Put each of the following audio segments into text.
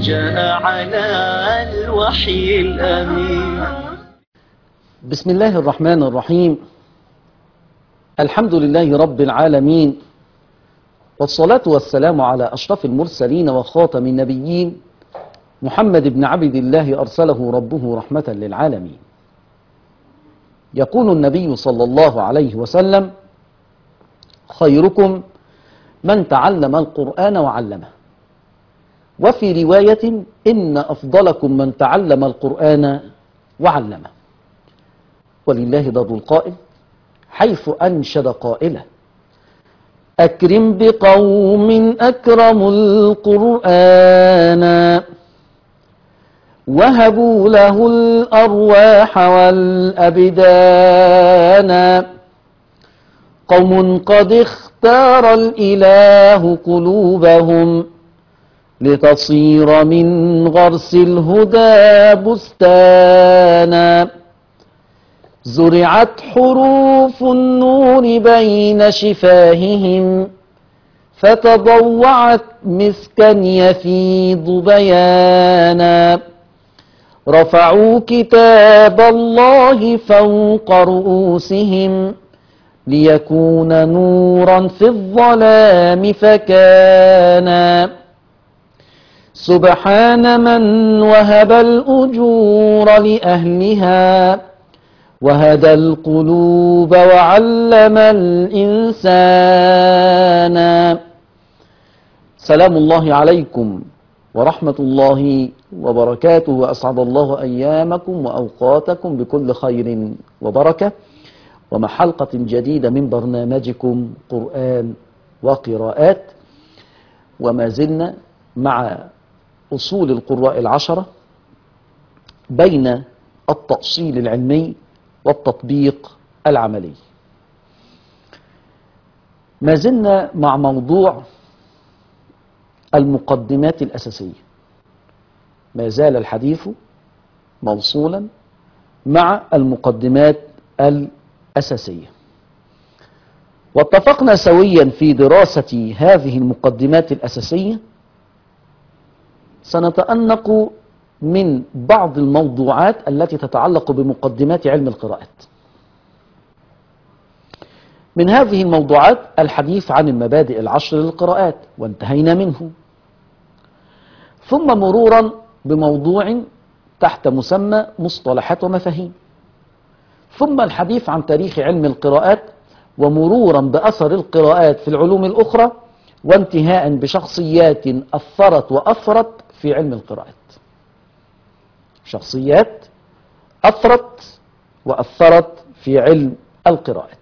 جاء على الوحي الأمين بسم الله الرحمن الرحيم الحمد لله رب العالمين والصلاة والسلام على أشرف المرسلين وخاتم النبيين محمد بن عبد الله أرسله ربه رحمة للعالمين يقول النبي صلى الله عليه وسلم خيركم من تعلم القرآن وعلمه وفي رواية إن أفضلكم من تعلم القرآن وعلمه ولله ضر القائل حيث أنشد قائله أكرم بقوم أكرموا القرآن وهبوا له الأرواح والأبدان قوم قد اختار الإله قلوبهم لتصير من غرس الهدى بستانا زرعت حروف النور بين شفاههم فتضوعت مسكا يفيض بيانا رفعوا كتاب الله فوق رؤوسهم ليكون نورا في الظلام فكانا سبحان من وهب الأجور لأهلها وهدى القلوب وعلم الإنسان سلام الله عليكم ورحمة الله وبركاته وأسعد الله أيامكم وأوقاتكم بكل خير وبركة ومع حلقة جديدة من برنامجكم قرآن وقراءات وما زلنا مع أصول القراء العشرة بين التأصيل العلمي والتطبيق العملي ما زلنا مع موضوع المقدمات الأساسية ما زال الحديث موصولا مع المقدمات الأساسية واتفقنا سويا في دراسة هذه المقدمات الأساسية سنتأنق من بعض الموضوعات التي تتعلق بمقدمات علم القراءات من هذه الموضوعات الحديث عن المبادئ العشر للقراءات وانتهينا منه ثم مرورا بموضوع تحت مسمى مصطلحات ومفاهيم ثم الحديث عن تاريخ علم القراءات ومرورا بأثر القراءات في العلوم الأخرى وانتهاء بشخصيات أثرت وأثرت في علم القراءات شخصيات أثرت وأثرت في علم القراءات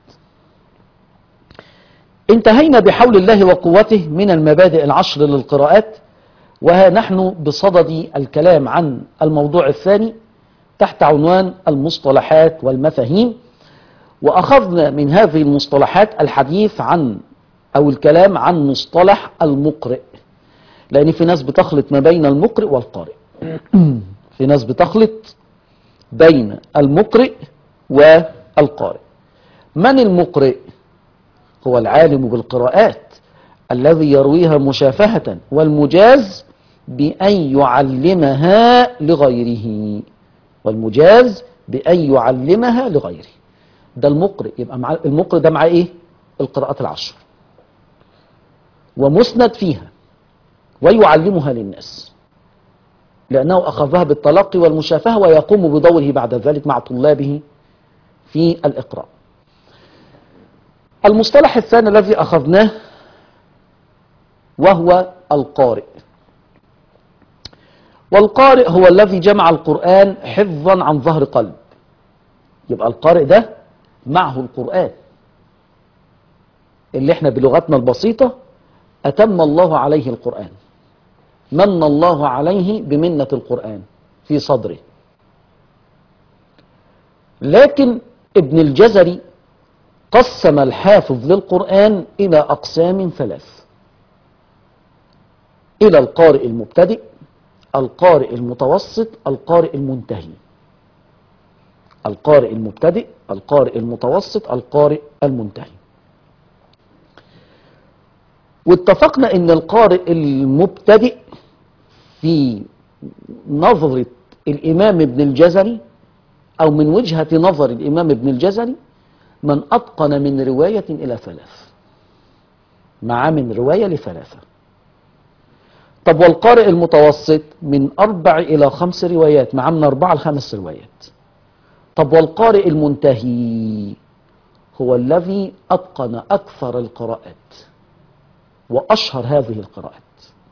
انتهينا بحول الله وقوته من المبادئ العشر للقراءات وها نحن بصدد الكلام عن الموضوع الثاني تحت عنوان المصطلحات والمفاهيم وأخذنا من هذه المصطلحات الحديث عن أو الكلام عن مصطلح المقرئ لأن في ناس بتخلط ما بين المقرئ والقارئ في ناس بتخلط بين المقرئ والقارئ من المقرئ هو العالم بالقراءات الذي يرويها مشافهة والمجاز بأن يعلمها لغيره والمجاز بأن يعلمها لغيره ده المقرئ يبقى مع المقرئ ده مع ايه القراءات العشر ومسند فيها ويعلمها للناس لأنه أخذها بالتلقي والمشافهة ويقوم بدوره بعد ذلك مع طلابه في الإقراء المصطلح الثاني الذي أخذناه وهو القارئ والقارئ هو الذي جمع القرآن حفظا عن ظهر قلب يبقى القارئ ده معه القرآن اللي احنا بلغتنا البسيطة أتم الله عليه القرآن من الله عليه بمنة القرآن في صدره لكن ابن الجزري قسم الحافظ للقرآن إلى أقسام ثلاث إلى القارئ المبتدئ القارئ المتوسط القارئ المنتهي القارئ المبتدئ القارئ المتوسط القارئ المنتهي واتفقنا ان القارئ المبتدئ في نظرة الإمام ابن الجزري أو من وجهة نظر الإمام ابن الجزري من أتقن من رواية إلى ثلاث مع من رواية لثلاثة طب والقارئ المتوسط من أربع إلى خمس روايات مع من أربعة لخمس روايات طب والقارئ المنتهي هو الذي أتقن أكثر القراءات وأشهر هذه القراءات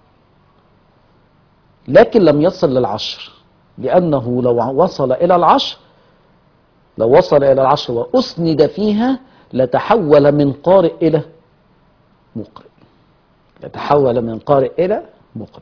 لكن لم يصل للعشر لأنه لو وصل إلى العشر لو وصل إلى العشر وأسند فيها لتحول من قارئ إلى مقرئ لتحول من قارئ إلى مقرئ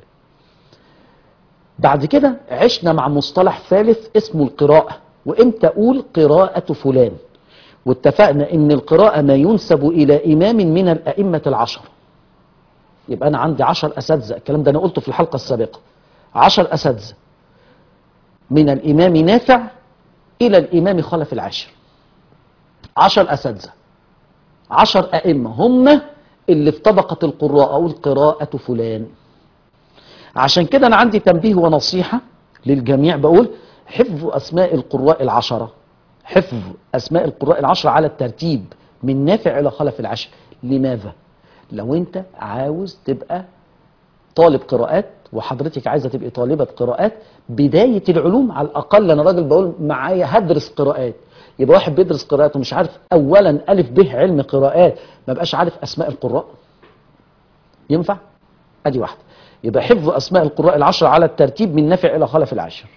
بعد كده عشنا مع مصطلح ثالث اسمه القراءة وامتى أقول قراءة فلان واتفقنا ان القراءة ما ينسب الى امام من الائمة العشر يبقى انا عندي عشر اساتذة الكلام ده انا قلته في الحلقة السابقة عشر اساتذة من الامام نافع الى الامام خلف العاشر عشر اساتذة عشر ائمة هم اللي في طبقة القراء او القراءة فلان عشان كده انا عندي تنبيه ونصيحة للجميع بقول حفظ اسماء القراء العشرة حفظ اسماء القراء العشرة على الترتيب من نافع الى خلف العشر لماذا لو انت عاوز تبقى طالب قراءات وحضرتك عايزه تبقي طالبه قراءات بدايه العلوم على الاقل انا راجل بقول معايا هدرس قراءات يبقى واحد بيدرس قراءات ومش عارف اولا الف به علم قراءات ما بقاش عارف اسماء القراء ينفع ادي واحده يبقى حفظ اسماء القراء العشرة على الترتيب من نافع الى خلف العاشر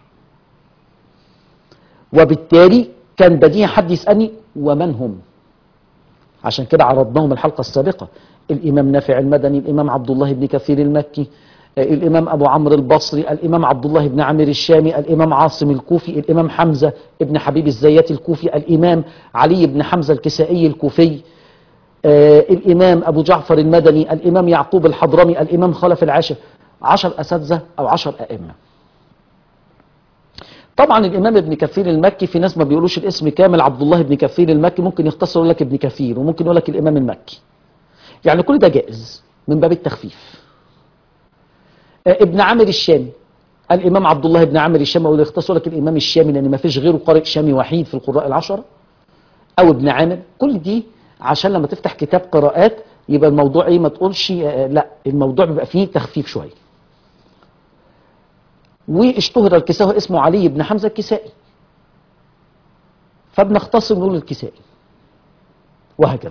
وبالتالي كان بديهي حد يسالني ومن هم عشان كده عرضناهم الحلقه السابقه الامام نافع المدني الامام عبد الله بن كثير المكي آه، الامام ابو عمرو البصري الامام عبد الله بن عامر الشامي الامام عاصم الكوفي الامام حمزه ابن حبيب الزيات الكوفي الامام علي بن حمزه الكسائي الكوفي آه، الامام ابو جعفر المدني الامام يعقوب الحضرمي الامام خلف العاشر عشر اساتذه او عشر ائمه طبعا الامام ابن كثير المكي في ناس ما بيقولوش الاسم كامل عبد الله بن كثير المكي ممكن يختصر يقول لك ابن كثير وممكن يقول لك الامام المكي يعني كل ده جائز من باب التخفيف آه، ابن عامر الشامي الامام عبد الله بن عامر الشامي او يختصر لك الامام الشامي لان ما فيش غيره قارئ شامي وحيد في القراء العشره او ابن عامر كل دي عشان لما تفتح كتاب قراءات يبقى الموضوع ايه ما تقولش آه، لا الموضوع بيبقى فيه تخفيف شويه واشتهر الكسائي اسمه علي بن حمزه الكسائي فبنختصر نقول الكسائي وهكذا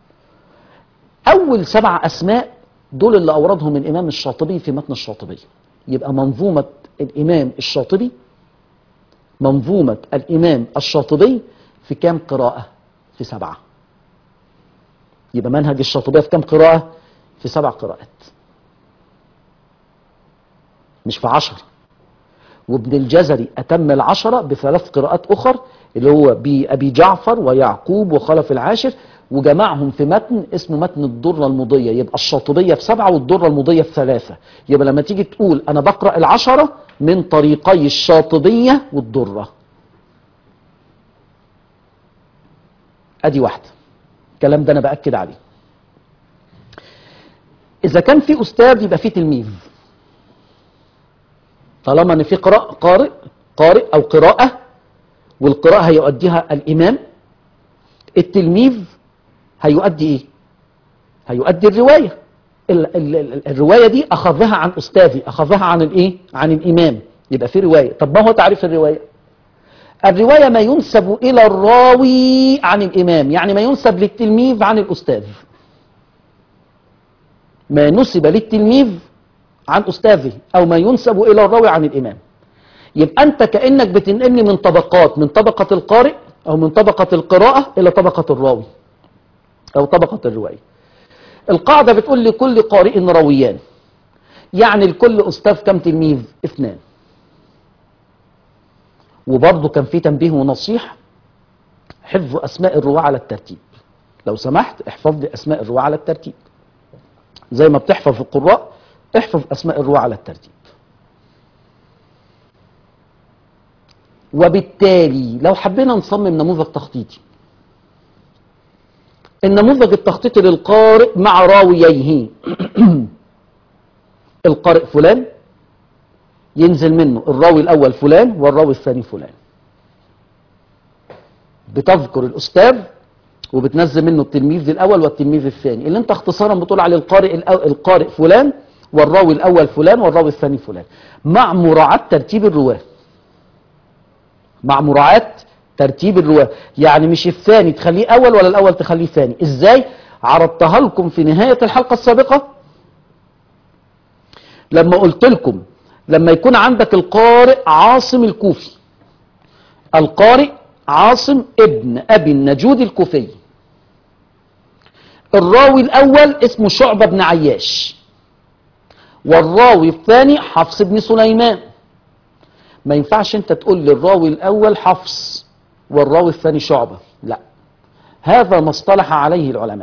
اول سبع اسماء دول اللي اوردهم الامام الشاطبي في متن الشاطبي يبقى منظومه الامام الشاطبي منظومه الامام الشاطبي في كام قراءه في سبعه يبقى منهج الشاطبيه في كام قراءه في سبع قراءات مش في عشر وابن الجزري أتم العشرة بثلاث قراءات أخر اللي هو بأبي جعفر ويعقوب وخلف العاشر وجمعهم في متن اسمه متن الدرة المضية يبقى الشاطبية في سبعة والدرة المضية في ثلاثة يبقى لما تيجي تقول أنا بقرأ العشرة من طريقي الشاطبية والدرة أدي واحدة الكلام ده أنا بأكد عليه إذا كان في أستاذ يبقى في تلميذ طالما ان في قراء قارئ قارئ او قراءة والقراءة هيؤديها الامام التلميذ هيؤدي ايه هيؤدي الرواية ال ال ال الرواية دي اخذها عن استاذي اخذها عن الايه عن الامام يبقى في رواية طب ما هو تعريف الرواية الرواية ما ينسب الى الراوي عن الامام يعني ما ينسب للتلميذ عن الاستاذ ما نسب للتلميذ عن أستاذه أو ما ينسب إلى الراوي عن الإمام يبقى أنت كأنك بتنقلني من طبقات من طبقة القارئ أو من طبقة القراءة إلى طبقة الراوي أو طبقة الرواية القاعدة بتقول لكل قارئ راويان يعني لكل أستاذ كم تلميذ اثنان وبرضه كان في تنبيه ونصيحة حفظ أسماء الرواة على الترتيب لو سمحت احفظ لي أسماء الرواة على الترتيب زي ما بتحفظ القراء احفظ أسماء الرواة على الترتيب وبالتالي لو حبينا نصمم نموذج تخطيطي النموذج التخطيطي للقارئ مع راوييه القارئ فلان ينزل منه الراوي الأول فلان والراوي الثاني فلان بتذكر الأستاذ وبتنزل منه التلميذ الأول والتلميذ الثاني اللي انت اختصارا بتقول عليه القارئ الأو- القارئ فلان والراوي الأول فلان والراوي الثاني فلان مع مراعاة ترتيب الرواة مع مراعاة ترتيب الرواة يعني مش الثاني تخليه أول ولا الأول تخليه ثاني إزاي عرضتها لكم في نهاية الحلقة السابقة لما قلت لكم لما يكون عندك القارئ عاصم الكوفي القارئ عاصم ابن أبي النجود الكوفي الراوي الأول اسمه شعبة بن عياش والراوي الثاني حفص بن سليمان ما ينفعش انت تقول للراوي الأول حفص والراوي الثاني شعبة لا هذا ما اصطلح عليه العلماء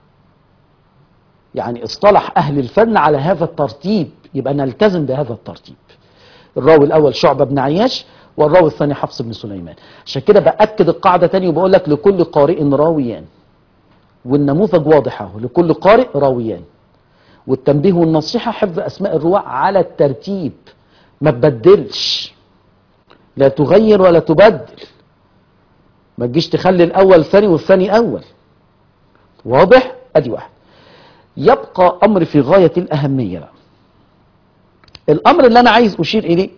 يعني اصطلح أهل الفن على هذا الترتيب يبقى نلتزم بهذا الترتيب الراوي الأول شعبة بن عياش والراوي الثاني حفص بن سليمان عشان كده بأكد القاعدة تاني وبقول لك لكل قارئ راويان والنموذج واضح اهو لكل قارئ راويان والتنبيه والنصيحة حفظ أسماء الرواة على الترتيب ما تبدلش لا تغير ولا تبدل ما تجيش تخلي الأول ثاني والثاني أول واضح؟ أدي واحد يبقى أمر في غاية الأهمية بقى الأمر اللي أنا عايز أشير إليه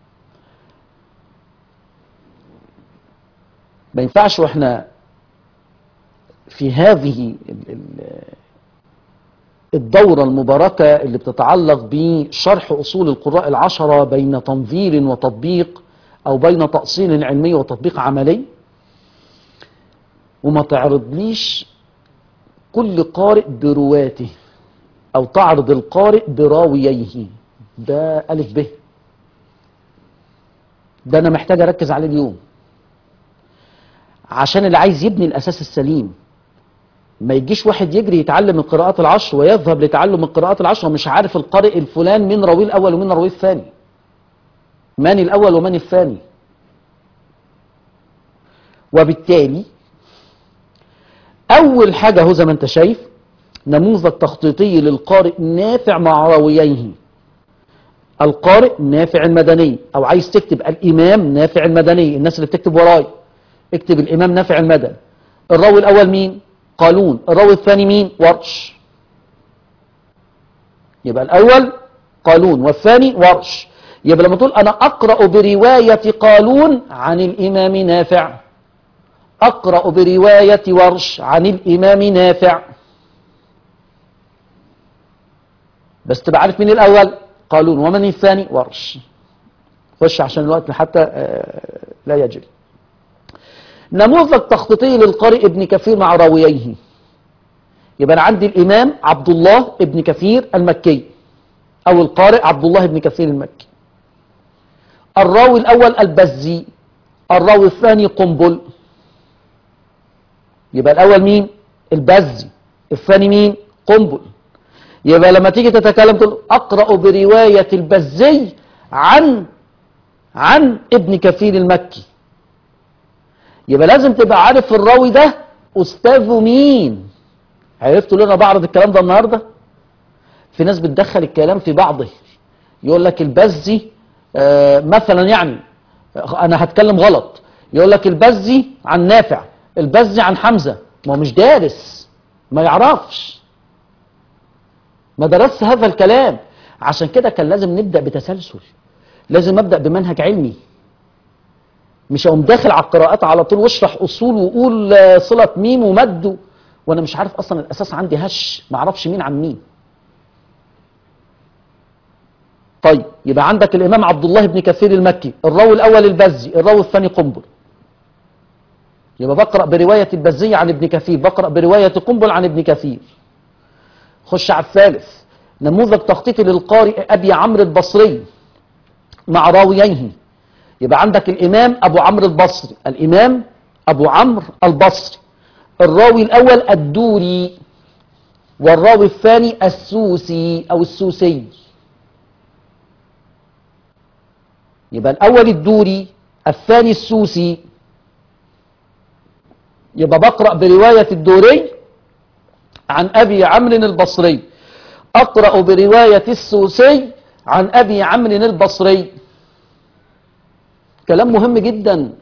ما ينفعش واحنا في هذه ال- ال- الدورة المباركة اللي بتتعلق بشرح أصول القراء العشرة بين تنظير وتطبيق أو بين تأصيل علمي وتطبيق عملي وما تعرضليش كل قارئ برواته أو تعرض القارئ براوييه ده ألف به ده أنا محتاج أركز عليه اليوم عشان اللي عايز يبني الأساس السليم ما يجيش واحد يجري يتعلم القراءات العشر ويذهب لتعلم القراءات العشر ومش عارف القارئ الفلان من راويه الأول ومن راويه الثاني من الأول ومن الثاني وبالتالي أول حاجة هو زي ما أنت شايف نموذج تخطيطي للقارئ نافع مع راوييه القارئ نافع المدني أو عايز تكتب الإمام نافع المدني الناس اللي بتكتب وراي اكتب الإمام نافع المدني الراوي الأول مين؟ قالون الراوي الثاني مين؟ ورش يبقى الأول قالون والثاني ورش يبقى لما تقول أنا أقرأ برواية قالون عن الإمام نافع أقرأ برواية ورش عن الإمام نافع بس تبقى عارف مين الأول قالون ومن الثاني ورش خش عشان الوقت حتى آه، لا يجري نموذج تخطيطي للقارئ ابن كثير مع راوييه يبقى انا عندي الامام عبد الله ابن كثير المكي او القارئ عبد الله ابن كثير المكي الراوي الاول البزي الراوي الثاني قنبل يبقى الاول مين البزي الثاني مين قنبل يبقى لما تيجي تتكلم تقول اقرا بروايه البزي عن عن ابن كثير المكي يبقى لازم تبقى عارف الراوي ده استاذه مين عرفتوا ليه انا بعرض الكلام ده النهارده في ناس بتدخل الكلام في بعضه يقول لك البزي آه مثلا يعني انا هتكلم غلط يقول لك البزي عن نافع البزي عن حمزه ما هو مش دارس ما يعرفش ما درسش هذا الكلام عشان كده كان لازم نبدا بتسلسل لازم ابدا بمنهج علمي مش اقوم داخل على القراءات على طول واشرح اصول واقول آه، صله ميم ومد و- وانا مش عارف اصلا الاساس عندي هش ما اعرفش مين عن مين طيب يبقى عندك الامام عبد الله بن كثير المكي الراوي الاول البزي الراوي الثاني قنبل يبقى بقرا بروايه البزي عن ابن كثير بقرا بروايه قنبل عن ابن كثير خش على الثالث نموذج تخطيطي للقارئ ابي عمرو البصري مع راوييه يبقى عندك الإمام أبو عمرو البصري الإمام أبو عمرو البصري الراوي الأول الدوري والراوي الثاني السوسي أو السوسي يبقى الأول الدوري الثاني السوسي يبقى بقرأ برواية الدوري عن أبي عمرو البصري أقرأ برواية السوسي عن أبي عمرو البصري كلام مهم جدا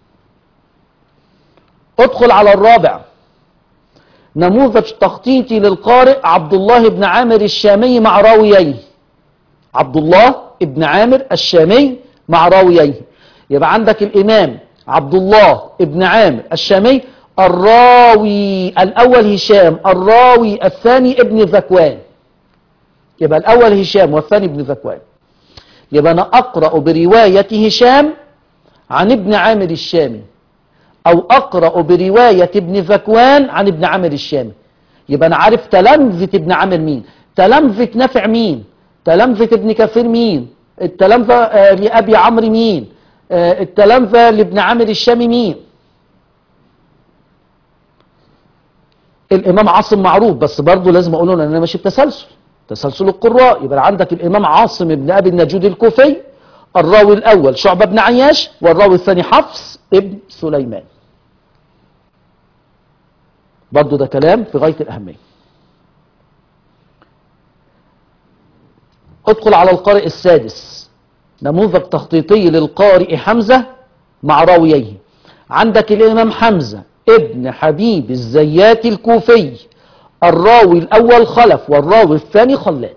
ادخل على الرابع نموذج تخطيطي للقارئ عبد الله بن عامر الشامي مع راوييه عبد الله بن عامر الشامي مع راوييه يبقى عندك الإمام عبد الله بن عامر الشامي الراوي الأول هشام الراوي الثاني ابن ذكوان يبقى الأول هشام والثاني ابن ذكوان يبقى أنا أقرأ برواية هشام عن ابن عامر الشامي أو أقرأ برواية ابن ذكوان عن ابن عامر الشامي يبقى أنا عارف تلامذة ابن عامر مين تلامذة نافع مين تلامذة ابن كثير مين التلامذة آه، لأبي عمرو مين آه، التلامذة لابن عامر الشامي مين الإمام عاصم معروف بس برضه لازم أقول له أن أنا ماشي بتسلسل تسلسل القراء يبقى عندك الإمام عاصم بن أبي النجود الكوفي الراوي الأول شعبة بن عياش والراوي الثاني حفص ابن سليمان برضه ده كلام في غاية الأهمية ادخل على القارئ السادس نموذج تخطيطي للقارئ حمزة مع راوييه عندك الإمام حمزة ابن حبيب الزيات الكوفي الراوي الأول خلف والراوي الثاني خلاد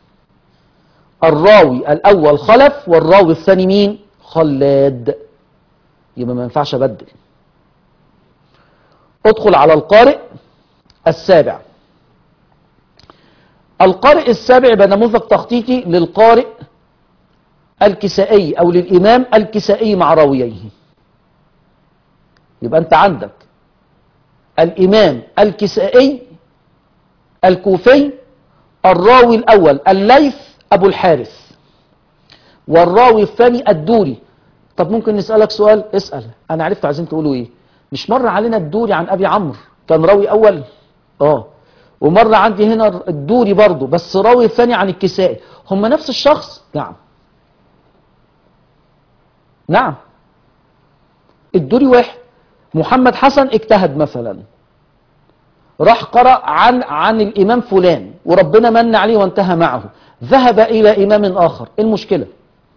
الراوي الأول خلف والراوي الثاني مين خلاد يبقى ما ينفعش أبدل ادخل على القارئ السابع القارئ السابع يبقى نموذج تخطيطي للقارئ الكسائي أو للإمام الكسائي مع راوييه يبقى أنت عندك الإمام الكسائي الكوفي الراوي الأول الليث أبو الحارث والراوي الثاني الدوري طب ممكن نسألك سؤال اسأل أنا عرفت عايزين تقولوا إيه مش مر علينا الدوري عن أبي عمرو كان راوي أول آه ومر عندي هنا الدوري برضو بس راوي الثاني عن الكسائي هم نفس الشخص نعم نعم الدوري واحد محمد حسن اجتهد مثلا راح قرأ عن عن الإمام فلان وربنا من عليه وانتهى معه ذهب إلى إمام آخر إيه المشكلة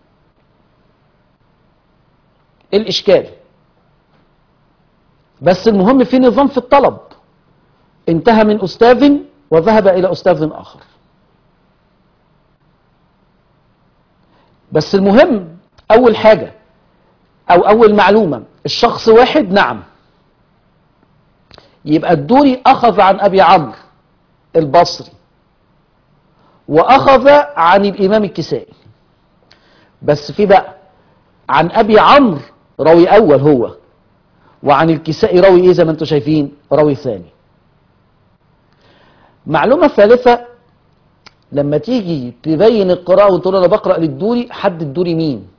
إيه الإشكال بس المهم في نظام في الطلب انتهى من أستاذ وذهب إلى أستاذ آخر بس المهم أول حاجة أو أول معلومة الشخص واحد نعم يبقى الدوري أخذ عن أبي عمرو البصري وأخذ عن الإمام الكسائي بس في بقى عن أبي عمرو راوي أول هو وعن الكسائي راوي إيه زي ما أنتم شايفين راوي ثاني معلومة ثالثة لما تيجي تبين القراءة وتقول أنا بقرأ للدوري حد الدوري مين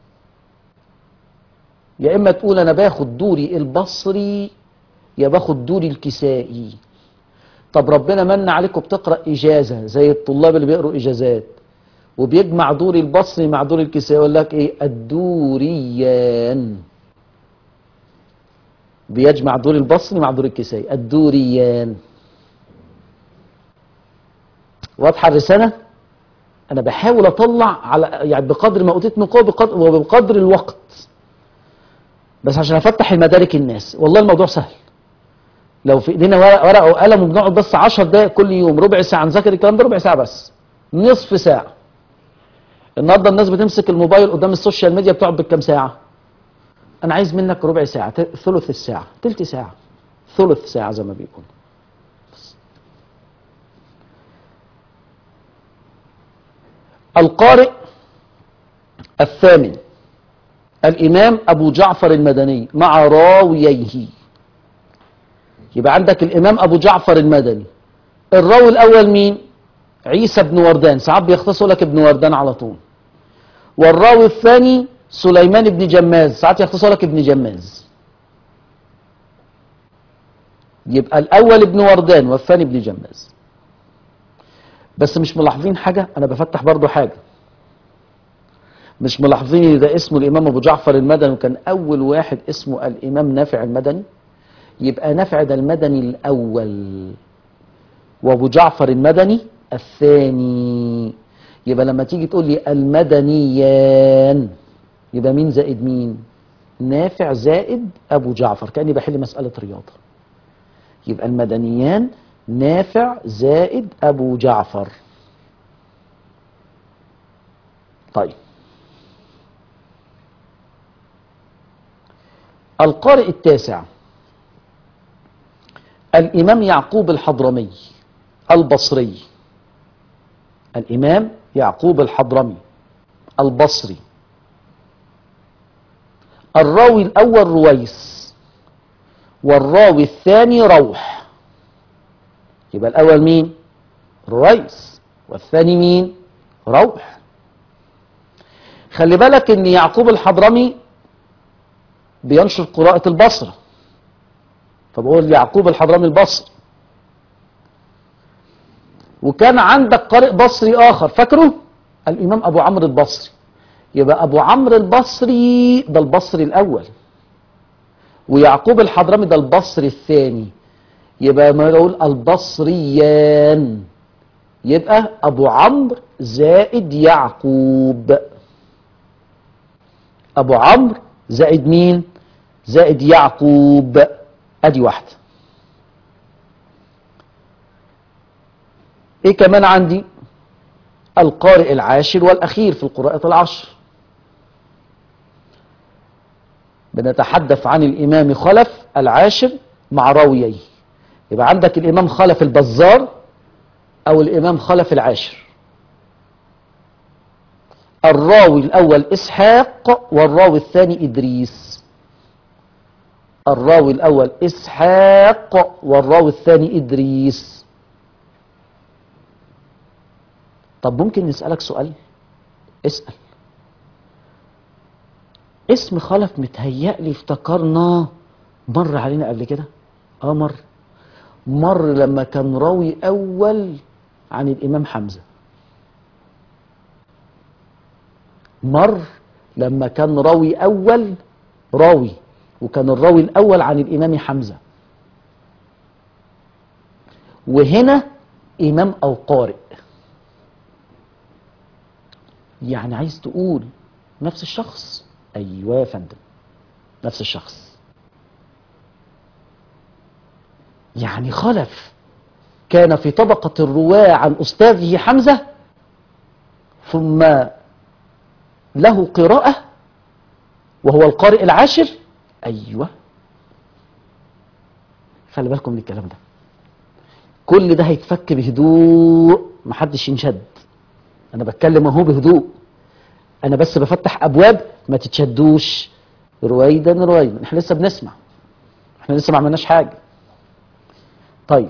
يا إما تقول أنا باخد دوري البصري يا باخد دوري الكسائي طب ربنا من عليكم بتقرأ إجازة زي الطلاب اللي بيقروا إجازات وبيجمع دوري البصري مع دوري الكسائي يقول لك إيه الدوريان بيجمع دوري البصري مع دوري الكسائي الدوريان واضحة الرسالة أنا بحاول أطلع على يعني بقدر ما أوتيت من قوة بقدر وبقدر الوقت بس عشان أفتح المدارك الناس والله الموضوع سهل لو في ايدينا ورق, ورق وقلم وبنقعد بس 10 دقائق كل يوم ربع ساعه نذاكر الكلام ده ربع ساعه بس نصف ساعه النهارده الناس بتمسك الموبايل قدام السوشيال ميديا بتقعد بالكام ساعه انا عايز منك ربع ساعه ت- ثلث الساعه تلت ساعه ثلث ساعه زي ما بيقول القارئ الثامن الإمام أبو جعفر المدني مع راوييه يبقى عندك الإمام أبو جعفر المدني الراوي الأول مين عيسى بن وردان ساعات بيختصوا لك ابن وردان على طول والراوي الثاني سليمان بن جماز ساعات يختصوا لك ابن جماز يبقى الأول ابن وردان والثاني ابن جماز بس مش ملاحظين حاجة أنا بفتح برضو حاجة مش ملاحظين إن ده اسمه الإمام أبو جعفر المدني وكان أول واحد اسمه الإمام نافع المدني يبقى نافع ده المدني الأول وأبو جعفر المدني الثاني يبقى لما تيجي تقول لي المدنيان يبقى مين زائد مين نافع زائد ابو جعفر كاني بحل مساله رياضه يبقى المدنيان نافع زائد ابو جعفر طيب القارئ التاسع الإمام يعقوب الحضرمي البصري الإمام يعقوب الحضرمي البصري الراوي الأول رويس والراوي الثاني روح يبقى الأول مين رويس والثاني مين روح خلي بالك ان يعقوب الحضرمي بينشر قراءة البصرة فبقول يعقوب الحضرمي البصري وكان عندك قارئ بصري آخر فاكره الإمام أبو عمرو البصري يبقى أبو عمرو البصري ده البصري الأول ويعقوب الحضرمي ده البصري الثاني يبقى ما يقول البصريان يبقى أبو عمرو زائد يعقوب أبو عمرو زائد مين زائد يعقوب ادي واحدة ايه كمان عندي القارئ العاشر والاخير في القراءة العشر بنتحدث عن الامام خلف العاشر مع راوييه يبقى عندك الامام خلف البزار او الامام خلف العاشر الراوي الاول اسحاق والراوي الثاني ادريس الراوي الأول إسحاق والراوي الثاني إدريس طب ممكن نسألك سؤال اسأل اسم خلف متهيألي افتكرنا مر علينا قبل كده اه مر مر لما كان راوي أول عن الإمام حمزة مر لما كان راوي أول راوي وكان الراوي الأول عن الإمام حمزة وهنا إمام أو قارئ يعني عايز تقول نفس الشخص أيوة يا فندم نفس الشخص يعني خلف كان في طبقة الرواة عن أستاذه حمزة ثم له قراءة وهو القارئ العاشر ايوه خلي بالكم من الكلام ده كل ده هيتفك بهدوء محدش ينشد انا بتكلم اهو بهدوء انا بس بفتح ابواب ما تتشدوش رويدا رويدا احنا لسه بنسمع احنا لسه ما عملناش حاجه طيب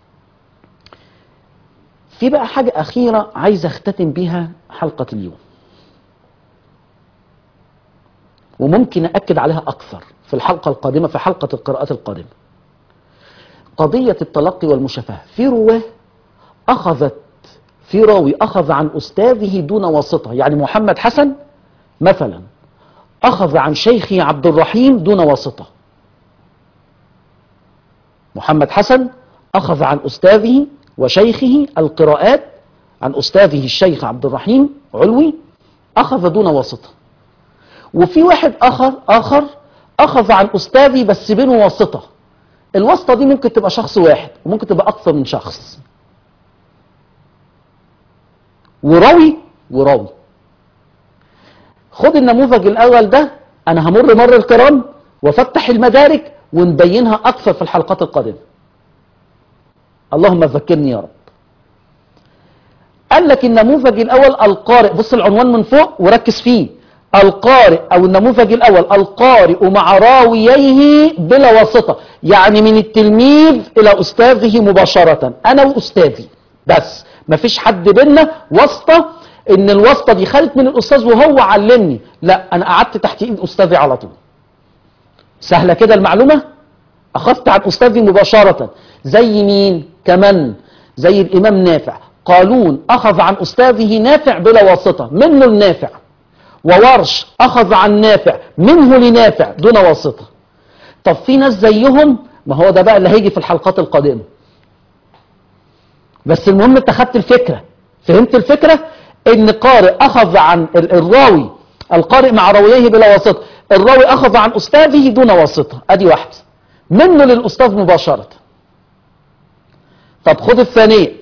في بقى حاجه اخيره عايز اختتم بيها حلقه اليوم وممكن أكد عليها أكثر في الحلقة القادمة في حلقة القراءات القادمة قضية التلقي والمشافهة في رواه أخذت في راوي أخذ عن أستاذه دون واسطة يعني محمد حسن مثلا أخذ عن شيخه عبد الرحيم دون واسطة محمد حسن أخذ عن أستاذه وشيخه القراءات عن أستاذه الشيخ عبد الرحيم علوي أخذ دون واسطة وفي واحد آخر آخر أخذ عن أستاذي بس بينه واسطة الواسطة دي ممكن تبقى شخص واحد وممكن تبقى أكثر من شخص وراوي وراوي خد النموذج الأول ده أنا همر مر الكرام وفتح المدارك ونبينها أكثر في الحلقات القادمة اللهم ذكرني يا رب قال لك النموذج الأول القارئ بص العنوان من فوق وركز فيه القارئ أو النموذج الأول القارئ مع راوييه بلا واسطة يعني من التلميذ إلى أستاذه مباشرة أنا وأستاذي بس مفيش حد بينا واسطة إن الواسطة دي خدت من الأستاذ وهو علمني لا أنا قعدت تحت إيد أستاذي على طول سهلة كده المعلومة أخذت عن أستاذي مباشرة زي مين كمان زي الإمام نافع قالون أخذ عن أستاذه نافع بلا واسطة منه النافع وورش أخذ عن نافع منه لنافع دون واسطة طب في ناس زيهم ما هو ده بقى اللي هيجي في الحلقات القادمة بس المهم انت خدت الفكرة فهمت الفكرة ان قارئ اخذ عن ال- الراوي القارئ مع راويه بلا واسطة الراوي اخذ عن استاذه دون واسطة ادي واحدة منه للاستاذ مباشرة طب خد الثانية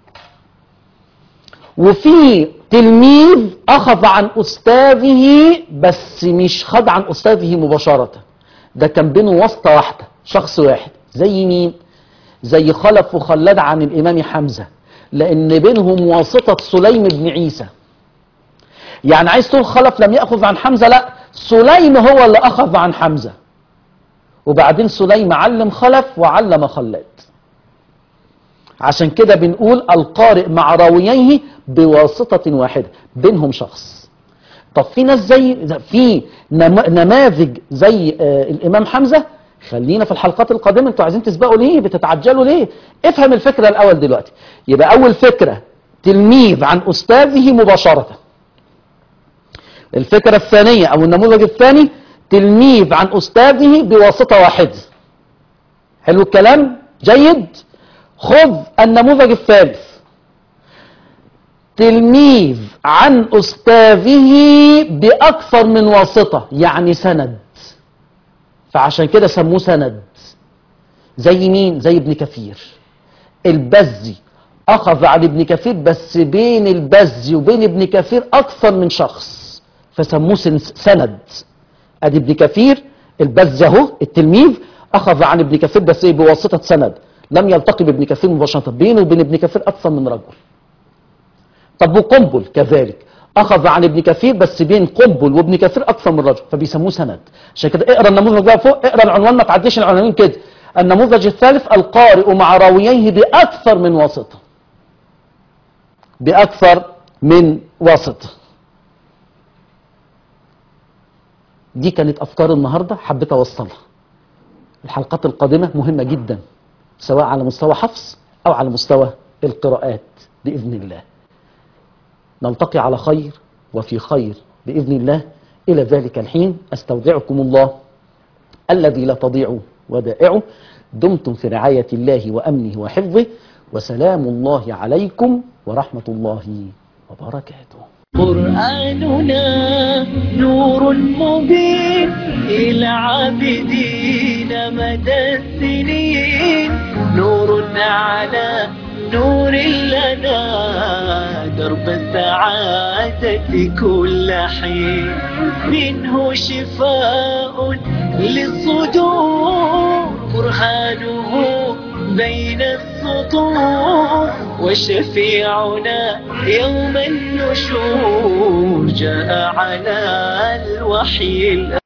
وفي تلميذ اخذ عن استاذه بس مش خد عن استاذه مباشرة ده كان بينه واسطة واحدة شخص واحد زي مين زي خلف وخلاد عن الامام حمزة لان بينهم واسطة سليم بن عيسى يعني عايز تقول خلف لم يأخذ عن حمزة لا سليم هو اللي أخذ عن حمزة وبعدين سليم علم خلف وعلم خلاد عشان كده بنقول القارئ مع راوييه بواسطة واحدة بينهم شخص طب في ناس زي في نم- نماذج زي آه الإمام حمزة خلينا في الحلقات القادمة انتوا عايزين تسبقوا ليه بتتعجلوا ليه افهم الفكرة الأول دلوقتي يبقى أول فكرة تلميذ عن أستاذه مباشرة الفكرة الثانية أو النموذج الثاني تلميذ عن أستاذه بواسطة واحدة حلو الكلام جيد خذ النموذج الثالث تلميذ عن أستاذه بأكثر من واسطة يعني سند فعشان كده سموه سند زي مين زي ابن كثير البزي أخذ عن ابن كثير بس بين البزي وبين ابن كثير أكثر من شخص فسموه سن- سند ادي ابن كثير البز اهو التلميذ اخذ عن ابن كثير بس ايه بواسطه سند لم يلتقي بابن كثير مباشره بينه وبين ابن كثير اكثر من رجل طب وقنبل كذلك اخذ عن ابن كثير بس بين قنبل وابن كثير اكثر من رجل فبيسموه سند عشان كده اقرا النموذج بقى فوق اقرا العنوان ما تعديش العناوين كده النموذج الثالث القارئ مع راوييه باكثر من واسطه باكثر من واسطه دي كانت افكار النهارده حبيت اوصلها الحلقات القادمه مهمه جدا سواء على مستوى حفظ او على مستوى القراءات باذن الله نلتقي على خير وفي خير باذن الله الى ذلك الحين استودعكم الله الذي لا تضيع ودائعه دمتم في رعايه الله وامنه وحفظه وسلام الله عليكم ورحمه الله وبركاته قرآننا نور مبين إلى عابدين مدى السنين نور على نور لنا درب السعادة كل حين منه شفاء للصدور برهانه بين السطور وشفيعنا يوم النشور جاء على الوحي الأمين